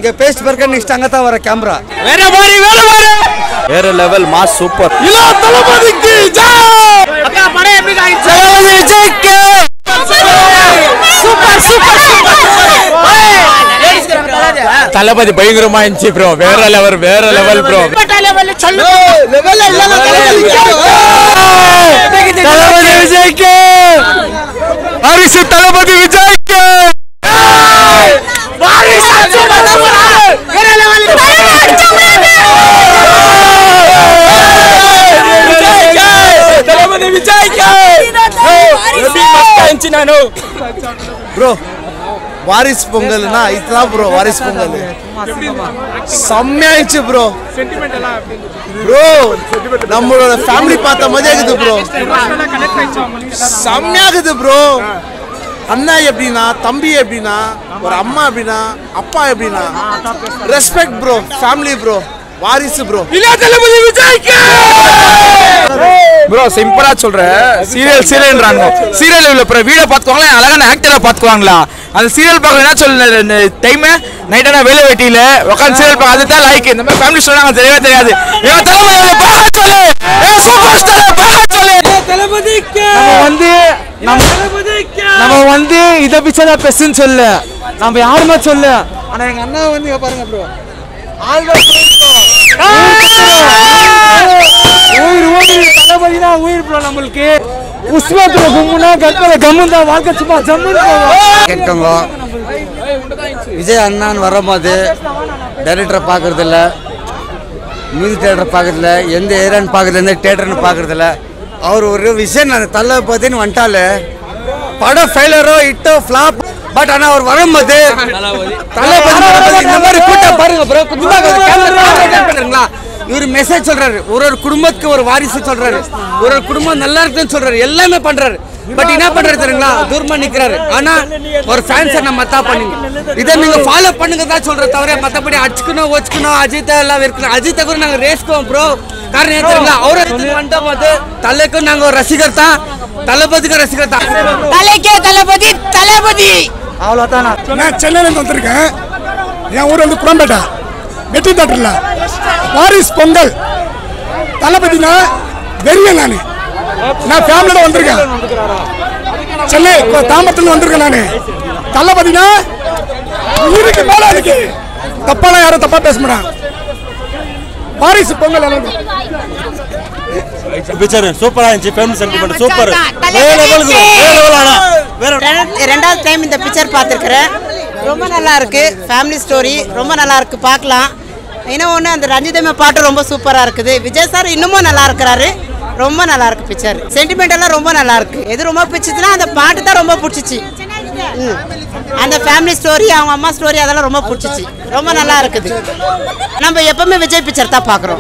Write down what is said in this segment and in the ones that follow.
இங்கே paste பர்க்க next அங்கே தான் வர கேமரா வேற மாதிரி வேற மாதிரி வேற லெவல் மாஸ் சூப்பர் இளா தளபதிக்கு ஜெய் அக்கா படம் எப்படி காய்ச்சி தளபதி விஜய்க்கு சூப்பர் சூப்பர் தளபதி பயங்கரமா இருந்துச்சு ப்ரோ வேற லெவல் வேற லெவல் ப்ரோ தளபதி விஜய்க்கு அரிசி தளபதி விஜய்க்கு தளபதி விஜய்க்கு எப்படி மஸ்தா இருந்துச்சு நானு ப்ரோ வாரிஸ் பொங்கல்னா இதுதான் ப்ரோ வாரிஸ் பொங்கல் செம்மையாயிடுச்சு ப்ரோ ப்ரோ நம்மளோட ஃபேமிலி பார்த்த மாதிரியே இருக்குது ப்ரோ செம்மையாகுது ப்ரோ அண்ணா எப்படின்னா தம்பி எப்படின்னா ஒரு அம்மா எப்படின்னா அப்பா எப்படின்னா respect bro family bro Varisu bro இல்ல தளபதி விஜய்க்கு ப்ரோ சிம்பிளா சொல்றேன் சீரியல் சீரியல்ன்றாங்க சீரியல் உள்ள ப்ரோ வீடியோ பார்த்துக்குவாங்களா அழகான ஆக்டரா பார்த்துக்குவாங்களா அந்த சீரியல் பார்க்க என்ன சொல்ல டைம் நைட்டான வேலை வெட்டியில உட்காந்து சீரியல் பார்க்க அதுதான் லைக் இந்த மாதிரி ஃபேமிலி சொன்னாங்க தெரியவே தெரியாது இவன் தளபதி பார்க்க சொல்லு ஏன் சூப்பர் ஸ்டார் பார்க்க சொல்லு நம்ம வந்து நம்ம நம்ம வந்து இதை பிச்சை தான் பெஸ்ட்னு சொல்லு நம்ம யாருமே சொல்லு ஆனா எங்க அண்ணா வந்து இங்க பாருங்க ப்ரோ உயிர் உயிர் தளபதி தான் உயிர் ப்ரோ நம்மளுக்கு உஸ்மத்துல கும்முனா கற்பனை கம்மு தான் வாழ்க்கை சும்மா ஜம்முன்னு போவோம் கேட்கங்க விஜய் அண்ணான்னு வரும்போது டைரக்டரை பார்க்கறதில்ல மியூசிக் தேட்டர் பார்க்கறதில்ல எந்த ஏரியான்னு பார்க்கறது எந்த தேட்டர்னு பார்க்கறதில்ல அவர் ஒரு விஷயம் நான் தளபதின்னு வந்துட்டாலே படம் ஃபெயிலரோ இட்டோ ஃப்ளாப் பட் ஆனால் அவர் வரும்போது தளபதி தளபதி இந்த மாதிரி கூட்டம் பாருங்க ப்ரோ கொஞ்சமா இவர் மெசேஜ் சொல்றாரு ஒரு ஒரு குடும்பத்துக்கு ஒரு வாரிசு சொல்றாரு ஒரு ஒரு குடும்பம் நல்லா இருக்குன்னு சொல்றாரு எல்லாமே பண்றாரு பட் என்ன பண்றாரு தெரியுங்களா தூரமா நிக்கிறாரு ஆனா ஒரு ஃபேன்ஸை நம்ம மத்தா பண்ணுங்க இதை நீங்க ஃபாலோ பண்ணுங்க தான் சொல்ற தவிர மத்தபடி அடிச்சுக்கணும் வச்சுக்கணும் அஜித்தா எல்லாம் இருக்கணும் அஜித்தை கூட நாங்க ரேஸ்க்குவோம் ப்ரோ காரணம் ஏன் தெரியுங்களா அவரை வந்த போது தலைக்கும் நாங்க ஒரு ரசிகர் தான் தளபதிக்கு ரசிகர் தான் தலைக்கே தளபதி தளபதி அவ்வளவுதான் நான் சென்னையிலேருந்து வந்திருக்கேன் என் ஊர் வந்து குடம்பேட்டை வெற்றி தேட்டரில் வாரிஸ் பொங்கல் தளபதினா வெறியன் நான் நான் ஃபேமிலியோட வந்திருக்கேன் சென்னை தாம்பரத்துல வந்திருக்கேன் நான் தளபதினா உயிருக்கு மேல இருக்கு தப்பாலாம் யாரும் தப்பா பேச மாட்டாங்க வாரிசு பொங்கல் எல்லாம் பிக்சர் சூப்பரா இருந்துச்சு ஃபேமிலி சென்டிமெண்ட் சூப்பர் தளபதி வேற லெவலுக்கு வேற லெவல் ஆனா வேற ரெண்டு- ரெண்டாவது டைம் இந்த பிக்சர் பார்த்துருக்குறேன் ரொம்ப நல்லா இருக்கு ஃபேமிலி ஸ்டோரி ரொம்ப நல்லா இருக்கு பார்க்கலாம் இன்னும் ஒன்று அந்த ரஞ்சிதமே பாட்டு ரொம்ப சூப்பராக இருக்குது விஜய் சார் இன்னமும் நல்லா இருக்கிறாரு ரொம்ப நல்லா இருக்கு பிக்சர் சென்டிமெண்ட் எல்லாம் ரொம்ப நல்லா இருக்கு எது ரொம்ப பிடிச்சிச்சுன்னா அந்த பாட்டு தான் ரொம்ப பிடிச்சிச்சு ம். அந்த ஃபேமிலி ஸ்டோரி அவங்க அம்மா ஸ்டோரி அதெல்லாம் ரொம்ப பிடிச்சிச்சு ரொம்ப நல்லா இருக்குது நம்ம எப்பவுமே விஜய் பிக்சர் தான் பார்க்குறோம்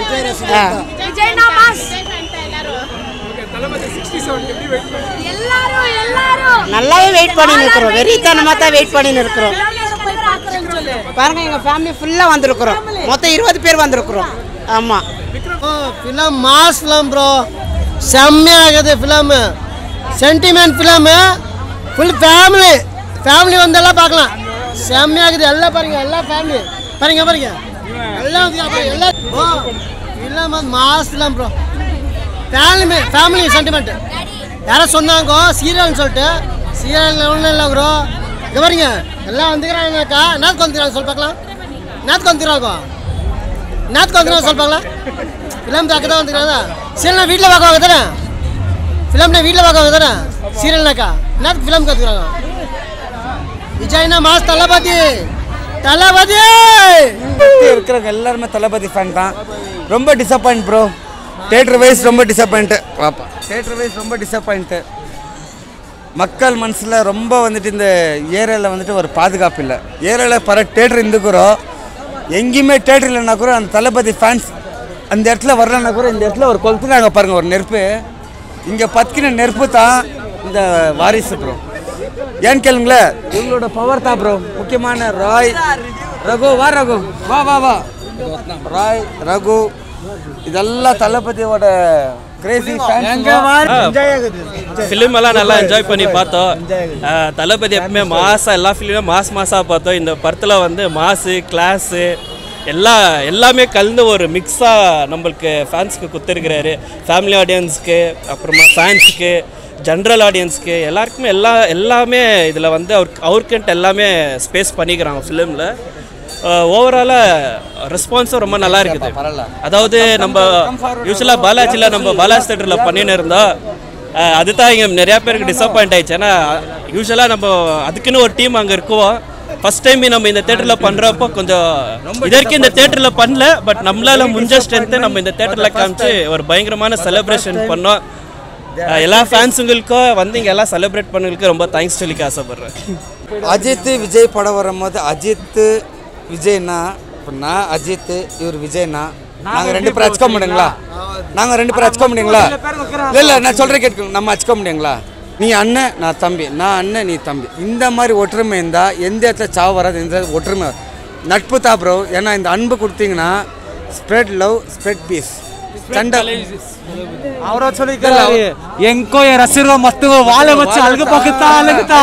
எல்லாரும் எல்லாரும் நல்லாவே வெயிட் பண்ணி இருக்கிறோம் வெறித்தனமாக தான் வெயிட் பண்ணி இருக்கிறோம் பாருங்க எங்க ஃபேமிலி ஃபுல்லா வந்திருக்கிறோம் மொத்தம் இருபது பேர் வந்திருக்கிறோம் ஆமா ஃபிலம் மாஸ் ஃபிலம் ப்ரோ செம்மையாகுது film sentiment film full family family வந்தெல்லாம் பார்க்கலாம் செம்மையாகுது எல்லாம் பாருங்க எல்லா ஃபேமிலி பாருங்க பாருங்க எல்லாம் வந்து பாருங்க எல்லாம் bro film mass film bro family family sentiment யாரோ சொன்னாங்க சீரியல்னு சொல்லிட்டு சீரியல் ஒன்றும் இல்லை ப்ரோ இங்கே பாருங்க எல்லாம் வந்துக்கிறாங்கக்கா என்னத்துக்கு வந்துக்கிறாங்க சொல்லி பார்க்கலாம் என்னத்துக்கு வந்துக்கிறாங்க என்னத்துக்கு வந்துக்கிறாங்க சொல்லி பார்க்கலாம் ஃபிலிம் பார்க்க தான் வந்துக்கிறாங்க சீரியல்னா வீட்டில் பார்க்குவாங்க தானே ஃபிலிம்னா வீட்டில் பார்க்குவாங்க தானே சீரியல்னாக்கா என்னத்துக்கு ஃபிலிம் கற்றுக்குறாங்க விஜய்னா மாஸ் தளபதி தளபதி இருக்கிறவங்க எல்லாருமே தளபதி ஃபேன் தான் ரொம்ப டிசப்பாயிண்ட் ப்ரோ தேட்டர் வைஸ் ரொம்ப டிசப்பாயிண்ட்டு பாப்பா தேட்டர் வைஸ் ரொம்ப டிசப்பாயிண்ட்டு மக்கள் மனசில் ரொம்ப வந்துட்டு இந்த ஏரியாவில் வந்துட்டு ஒரு பாதுகாப்பு இல்லை ஏரியாவில் பர தேட்டர் இருந்துக்கிறோம் எங்கேயுமே தேட்டர் இல்லைன்னா கூட அந்த தளபதி ஃபேன்ஸ் அந்த இடத்துல வரலன்னா கூட இந்த இடத்துல ஒரு கொளுத்துனாங்க பாருங்கள் ஒரு நெருப்பு இங்கே பத்திக்கின நெருப்பு தான் இந்த வாரிசு ப்ரோ ஏன்னு கேளுங்களேன் இவங்களோட பவர் தான் ப்ரோ முக்கியமான ராய் ரகு வா ரகு வா வா வா ராய் ரகு இதெல்லாம் தளபதியோட கிரேசி ஃபிலிம் எல்லாம் நல்லா என்ஜாய் பண்ணி பார்த்தோம் அஹ், தளபதி எப்பவுமே மாசா எல்லா ஃபிலிமும் மாஸ் மாசாக பார்த்தோம் இந்த படத்தில் வந்து மாசு கிளாஸு எல்லா எல்லாமே கலந்து ஒரு மிக்ஸாக நம்மளுக்கு ஃபேன்ஸ்க்கு கொடுத்துருக்கிறாரு ஃபேமிலி ஆடியன்ஸ்க்கு அப்புறமா ஃபேன்ஸுக்கு ஜென்ரல் ஆடியன்ஸ்க்கு எல்லாருக்குமே எல்லா எல்லாமே இதில் வந்து அவருக்கு அவருக்குன்ட்டு எல்லாமே ஸ்பேஸ் பண்ணிக்கிறாங்க ஃபிலிமில் ஓவராலாக ரெஸ்பான்ஸும் ரொம்ப நல்லா இருக்குது அதாவது நம்ம யூஸ்வலாக பாலாஜியில் நம்ம பாலாஜி தேட்டரில் பண்ணின்னு இருந்தோம் அஹ் அதுதான் இங்கே நிறையா பேருக்கு டிசப்பாயிண்ட் ஆயிடுச்சு ஏன்னா யூஸ்வலாக நம்ம அதுக்குன்னு ஒரு டீம் அங்கே இருக்குவோம் ஃபர்ஸ்ட் டைம் நம்ம இந்த தேட்டரில் பண்ணுறப்போ கொஞ்சம் இதற்கு இந்த தேட்டரில் பண்ணல பட் நம்மளால முடிஞ்ச ஸ்ட்ரென்த்து நம்ம இந்த தேட்டரில் காமிச்சு ஒரு பயங்கரமான செலிப்ரேஷன் பண்ணோம் அஹ் எல்லா ஃபேன்ஸுங்களுக்கும் வந்து இங்கே எல்லாம் செலிப்ரேட் பண்ணவங்களுக்கு ரொம்ப தேங்க்ஸ் சொல்லிக்க ஆசைப்பட்றேன் அஜித் விஜய் படம் வரும்போது அஜித் விஜய்னா இப்போ நான் அஜித் இவர் விஜய்னா நாங்கள் ரெண்டு பேரும் அச்சுக்க முடியுங்களா நாங்கள் ரெண்டு பேரும் அச்சுக்க முடியுங்களா இல்லை இல்லை நான் சொல்கிறேன் கேட்குங்க நம்ம அச்சுக்க முடியுங்களா நீ அண்ணன் நான் தம்பி நான் அண்ணன் நீ தம்பி இந்த மாதிரி ஒற்றுமை இருந்தால் எந்த இடத்துல சாவு வராது எந்த இடத்துல ஒற்றுமை வராது. நட்பு தான் ப்ரோ ஏன்னா இந்த அன்பு கொடுத்தீங்கன்னா ஸ்ப்ரெட் லவ் ஸ்ப்ரெட் பீஸ் சண்டை ಅವರ சொல்லிக்கிறாரு ಎಂಕೋ ರಸಿರುವ ಮತ್ತು ವಾಲೆ ವಚ್ಚ ಅಲ್ಗ ಪಕ್ಕತ್ತಾ ಅಲಗುತ್ತಾ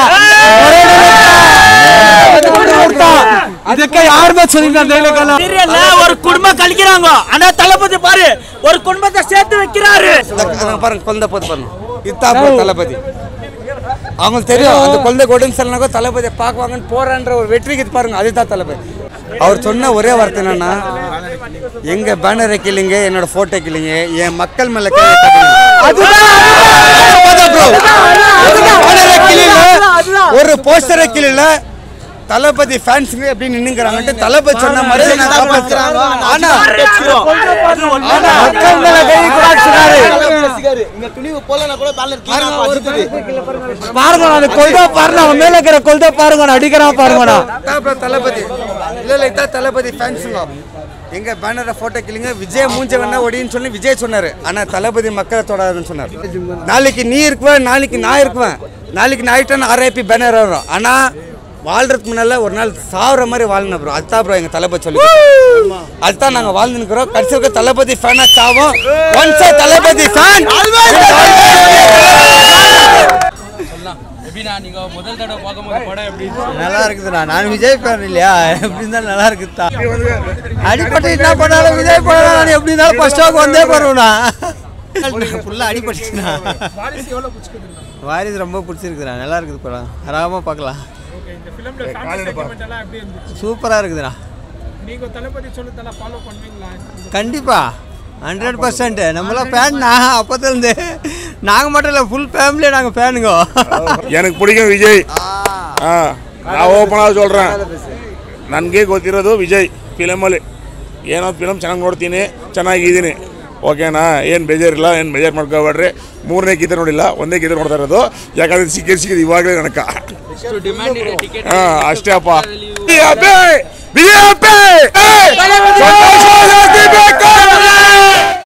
ಇದಕ್ಕೆ ಯಾರ ಮೇಲೆ சொல்லிருந்தாங்க தைலக்கல தெரியல ஒரு குடும்பம் கழிக்கிறாங்க ஆனா தளபதி பாரு ஒரு குடும்பத்தை சேர்த்து வைக்கிறாரு அங்க பாருங்க குழந்தை போது பாருங்க இதுதான் bro தளபதி அவங்களுக்கு தெரியும் அந்த குழந்தை உடம்பு சரியில்லைனாக்கோ தளபதியை பார்க்குவாங்கன்னு போறான்ற ஒரு வெற்றிக்கு இது பாருங்க அதுதான் தளபதி அவர் சொன்ன ஒரே வார்த்தை என்னன்னா எங்க பேனரை கிள்ளிங்க என்னோட போட்டோ கிள்ளிங்க என் மக்கள் மேல கை வைக்காதீங்க. அதுதான் bro. banner அ கிள்ளில, ஒரு போஸ்டரை கிளில தளபதி ஃபேன்ஸுங்க எப்படி நின்னுங்கிறாங்கன்ட்டு தளபதி சொன்ன மாதிரி நான் காப்பாத்துறேன். ஆனா ஆனா மக்கள் மேல கை வைக்கூடாதுன்னு சொன்னாரு இங்க துணிவு போலனா கூட பேலர் பாருங்க அந்த கொல்தா பாருங்க அவன் மேல இருக்கிற கொல்தா பாருங்க நான் அடிக்கிறான் பாருங்கண்ணா இதான் bro தளபதி இல்ல இல்ல இதான் தளபதி ஃபேன்ஸுங்க எங்க பேனரை போட்டோ கிளிங்க விஜய் மூஞ்ச வேணா ஒடின்னு சொல்லி விஜய் சொன்னாரு ஆனா தளபதி மக்களை தொடாதுன்னு சொன்னாரு நாளைக்கு நீ இருக்குவேன் நாளைக்கு நான் இருக்குவேன் நாளைக்கு நான் ஆயிட்டேன் ஆர்ஐபி பேனர் வரும் ஆனா வாழ்றதுக்கு முன்னால ஒரு நாள் சாவுற மாதிரி வாழணும் ப்ரோ அதுதான் ப்ரோ எங்க தளபதி சொல்லி அதுதான் நாங்க வாழ்ந்து நிக்கிறோம் கடைசி வரைக்கும் தளபதி ஃபேனா சாவோம் ஒன்ஸ் தளபதி ஃபேன் நல்லா இருக்குதுண்ணா நான் விஜய் ஃபேன் இல்லையா எப்படி இருந்தாலும் நல்லா இருக்குதா அடிப்பட்டு என்ன பண்ணாலும் விஜய் பண்ணாலும் நான் எப்படி இருந்தாலும் ஃபர்ஸ்ட் ஷோக்கு வந்தே போறேண்ணா ஃபுல்லாக அடிபட்டுச்சுண்ணா வாரிசு ரொம்ப பிடிச்சிருக்குதுண்ணா நல்லா இருக்குது படம் ஆராமமாக பார்க்கலாம் சூப்பராக இருக்குதுண்ணா கண்டிப்பா ஹண்ட்ரட் பர்சன்ட் நம்மளாம் ஃபேன் நான் அப்போத்துலேருந்து நாங்கள் மட்டும் இல்லை ಫುಲ್ ஃபேமிலியே நாங்கள் ஃபேனுங்க ನನಗೆ ಪಿಡಿಗೆ ವಿಜಯ್ ಹಾ ನಾವು ಓಪನ್ ಆಗಿ சொல்கிறேன் ನನಗೆ ಗೊತ್ತಿರೋದು ವಿಜಯ್ ಫಿಲಮಲ್ಲಿ ಏನೋ ಫಿಲಮ್ ಚೆನ್ನಾಗಿ ನೋಡ್ತೀನಿ ಚೆನ್ನಾಗಿದ್ದೀನಿ ಓಕೆನಾ ಏನು ಬೇಜಾರಿಲ್ಲ ಏನು ಬೇಜಾರು ಮಾಡ್ಕೋಬೇಡ್ರಿ ಮೂರನೇ ಗೀತೆ ನೋಡಿಲ್ಲ ಒಂದೇ ಗೀತೆ ನೋಡ್ತಾ ಇರೋದು ಯಾಕಂದ್ರೆ ಸಿಕ್ಕಿದ್ ಸಿಕ್ಕಿದ್ ಇವಾಗಲೇ ನನಕ ಹಾಂ ಅಷ್ಟೇ ಅಪ್ಪ ಬಿಜೆಪಿ! ಬಿಜೆಪಿ! ಏಯ್! ಸಂತೋಷ ಜಾಸ್ತಿ ಬೇಕು!